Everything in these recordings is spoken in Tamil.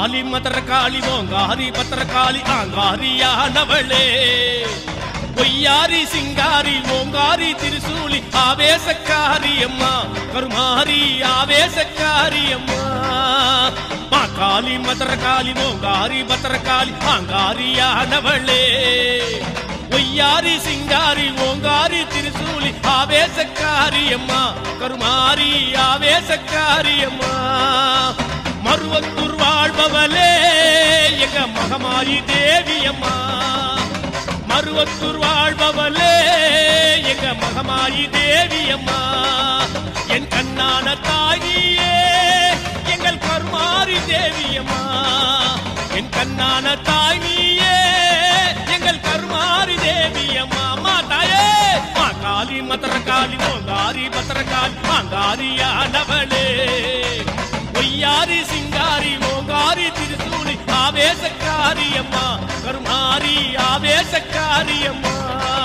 காளி மதர காளி ஓங்காரி பத்திர காளி ஆங்காரியானவளே பொய்யாரி சிங்காரி ஓங்காரி திருசூலி ஆவேசக்காரி அம்மா கருமாரி ஆவேசக்காரி அம்மா மா காளி மதர காளி ஓங்காரி பத்திர காளி ஆங்காரியானவளே ஒய்யாரி சிங்காரி ஓங்காரி திருசூலி ஆவேசக்காரி அம்மா கருமாரி ஆவேசக்காரி அம்மா மருவத்தூர் வாழ்பவளே எங்க மகமாரி தேவி அம்மா மருவத்தூர் வாழ்பவளே எங்க மகமாயி தேவி அம்மா என் கண்ணான தாயியே எங்கள் கருமாரி தேவி அம்மா என் கண்ணான தாயியே எங்கள் கருமாரி தேவி அம்மா அம்மா தாயே மா காளி மதர காளி ஓங்காரி பத்திர காளி மாங்காரியானவளே ஒய்யாரி சிங்காரி ஓங்காரி திருசூலி ஆவேசக்காரி அம்மா கருமாரி ஆவேசக்காரி அம்மா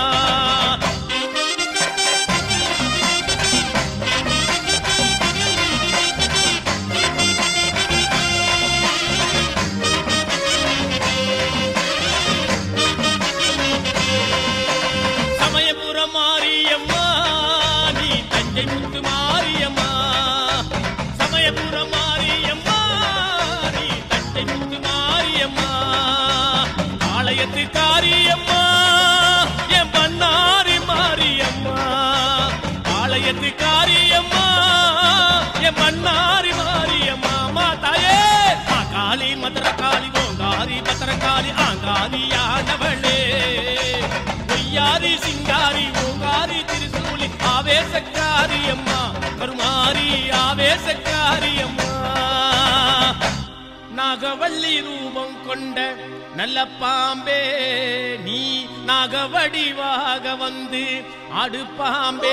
சமயபுரம் மாரியம்மா நீ தஞ்சை முத்து மாரியம்மா சமயபுரம் மாரியம்மா நீ தஞ்சை முத்து மாரியம்மா ஆலயத்து காரியம்மா என் பண்ணாரி மாரியம்மா ஆலயத்து காரியம்மா என் பண்ணாரி மாரியம்மா மா தாயே மா காளி மதுர காளி ஓங்காரி பத்திர காளி ஆங்காரியானவளே பொய்யாரி சிங்காரி ஓங்காரி திருசூலி ஆவேசக்காரி அம்மா கருமாரி ஆவேசக்காரி அம்மா நாகவள்ளி ரூபம் கொண்ட நல்ல பாம்பே நீ நாகவடிவாக வந்து அடுப்பாம்பே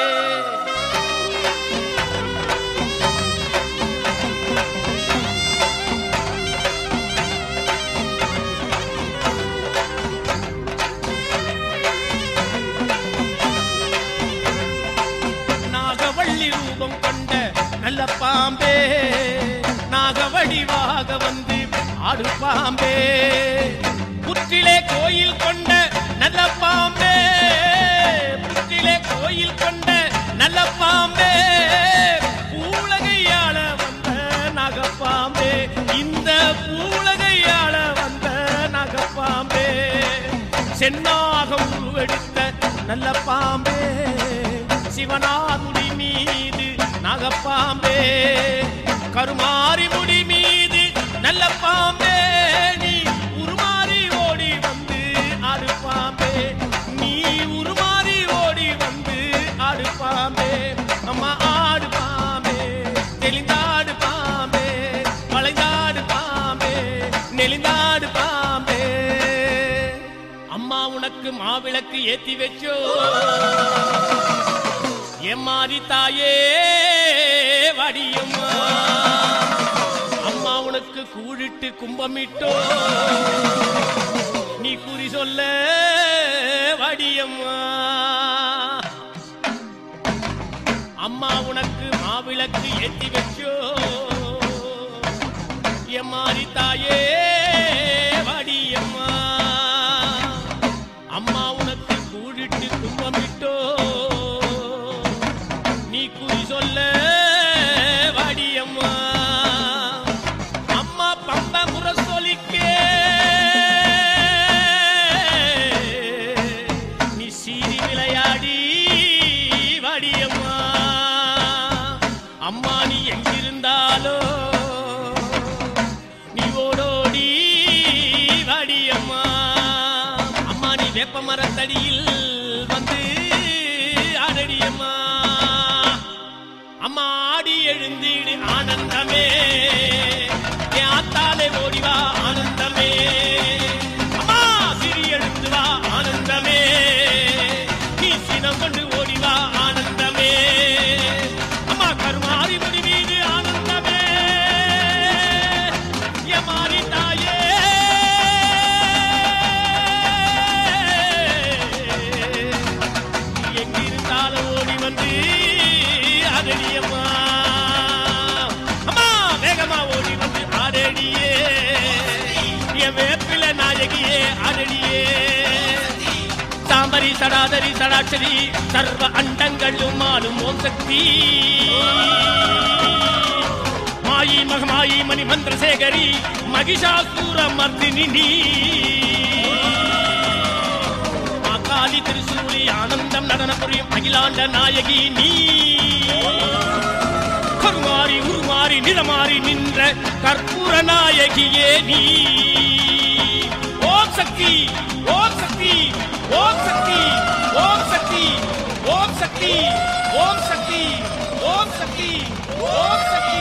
நாகவள்ளி ரூபம் கொண்ட நல்ல பாம்பே நாகவடிவாக வந்து ஆடு பாம்பே புற்றிலே கோயில் கொண்ட நல்ல பாம்பே புற்றிலே கோயில் கொண்ட நல்ல பாம்பே பூலகையாள வந்த நகப்பாம்பே இந்த பூலகையாள வந்த நகப்பாம்பே சென்னாகம் உருவெடுத்த நல்ல பாம்பே சிவனாமுடி மீது நாகப்பாம்பே கருமாரி முடி மீது நல்ல பாம்பே நீ உருமாறி ஓடி வந்து ஆடு பாம்பே நீ உருமாறி ஓடி வந்து ஆடு பாம்பே அம்மா ஆடு பாம்பே தெளிந்தாடு பாம்பே வளைந்தாடு பாம்பே நெளிந்தாடு பாம்பே அம்மா உனக்கு மாவிளக்கு ஏத்தி வச்சோ எம்மாரி தாயே வடியம்மா அம்மா உனக்கு கூழிட்டு கும்பமிட்டோ நீ குறி சொல்ல வடியம்மா அம்மா உனக்கு மாவிளக்கு ஏத்தி வச்சோ எம்மாரி தாயே வடியம்மா அம்மா உனக்கு கூழிட்டு கும்பமிட்டோ நீ குறி சொல்ல வாடியம்மா அம்மா பம்ப முரசொலிக்கே நீ சீறி விளையாடி வாடியம்மா அம்மா நீ எங்கிருந்தாலோ நீ ஓடோடி வாடியம்மா அம்மா நீ வேப்ப மரத்தடியில் வந்து ஆடடியம்மா அம்மா ஆடி எழுந்திடு ஆனந்தமே என் ஆத்தாலே ஓடிவா ஆனந்தமே அம்மா சிறி எழுந்து வா ஆனந்தமே நீ சினம் கொண்டு ஓடிவா ஆனந்தமே அம்மா கருமாறி முடி மீது ஆனந்தமே எமாரி தாயே எங்கிருந்தாலும் ஓடி வந்து அதனியம்மா அம்மா சடாதரி சடாட்சரி சர்வ அண்டங்களும் ஆளும் ஓம் சக்தி மாயி மகமாயி மணி மந்திரசேகரி மகிஷாசூர மர்தினி நீ காளி திருசூலி ஆனந்தம் நடன புரியும் அகிலாண்ட நாயகி நீ கருமாறி உருமாறி நிறமாறி நின்ற கற்பூர நாயகியே நீ ஓம் சக்தி ஓம் சக்தி ஓம் சக்தி ஓம் சக்தி ஓம் சக்தி ஓம் சக்தி ஓம் சக்தி ஓம் சக்தி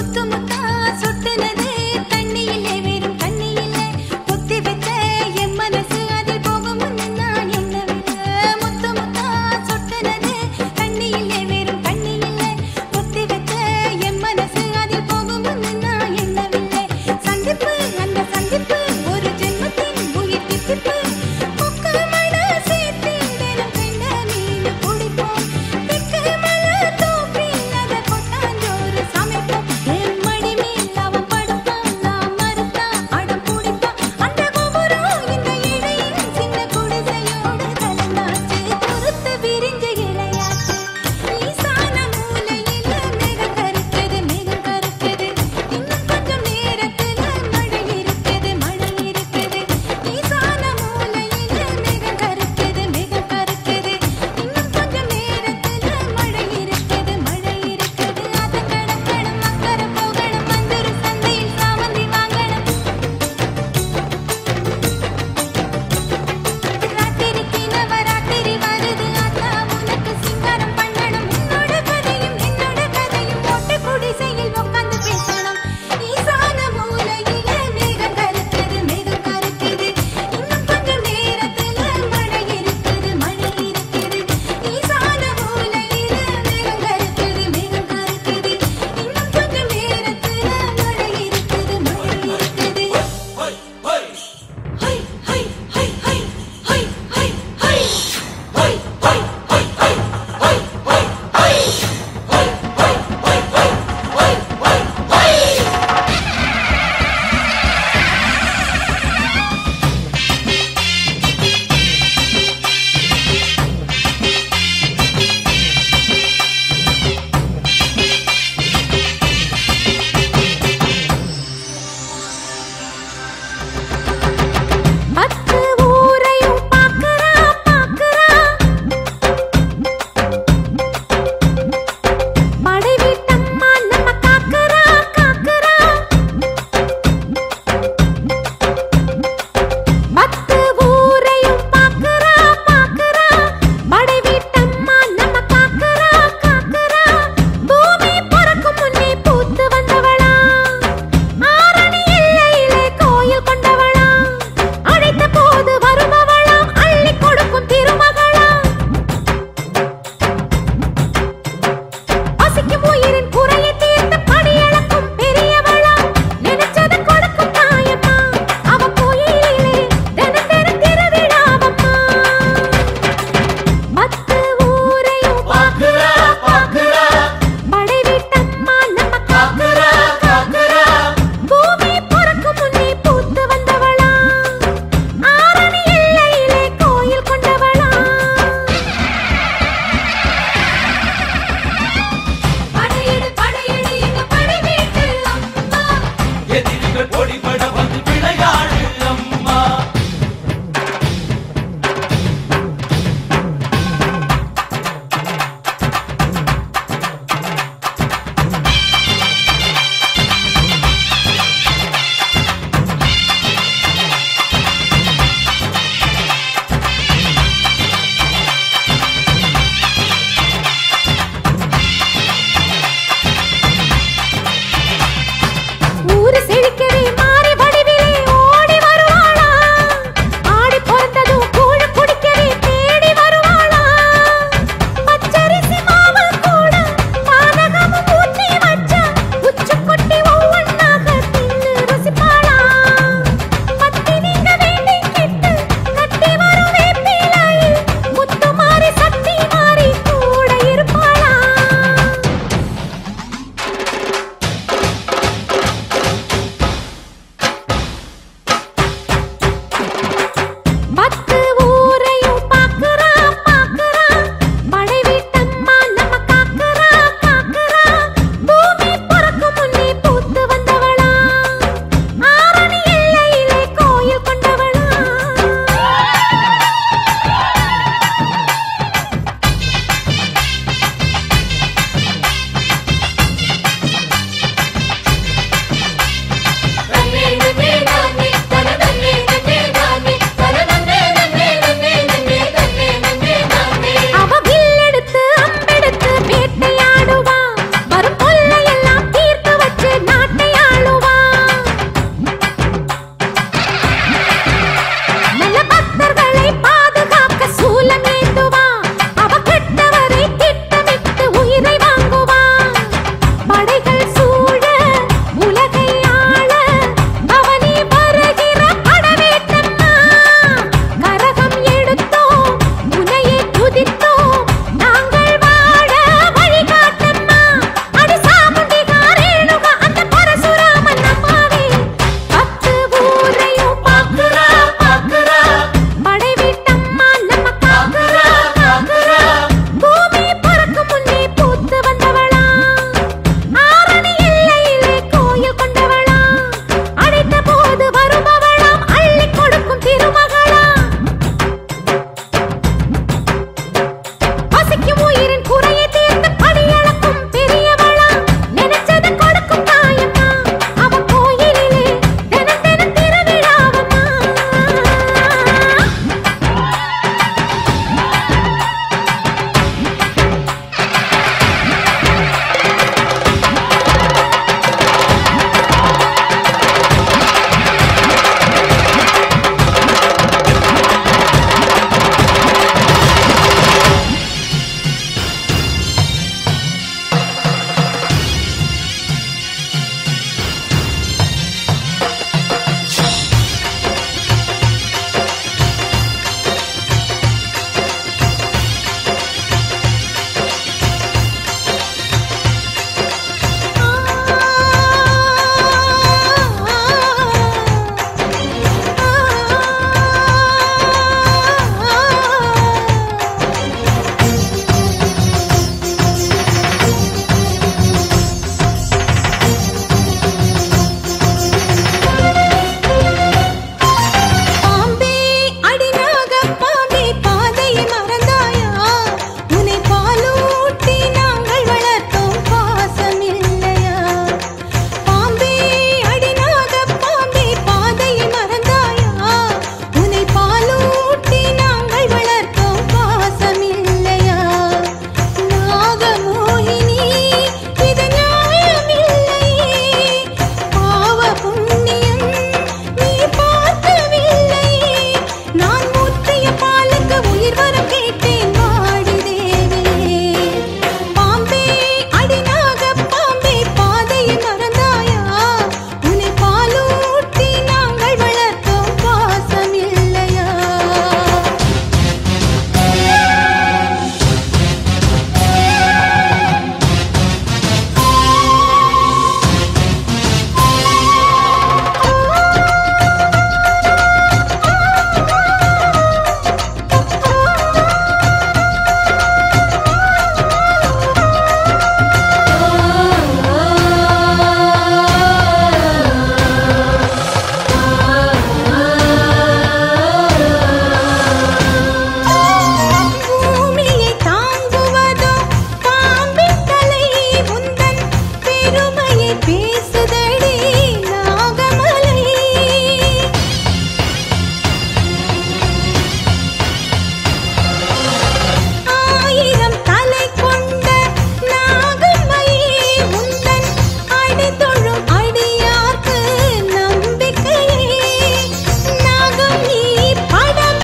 முத்து முத்தா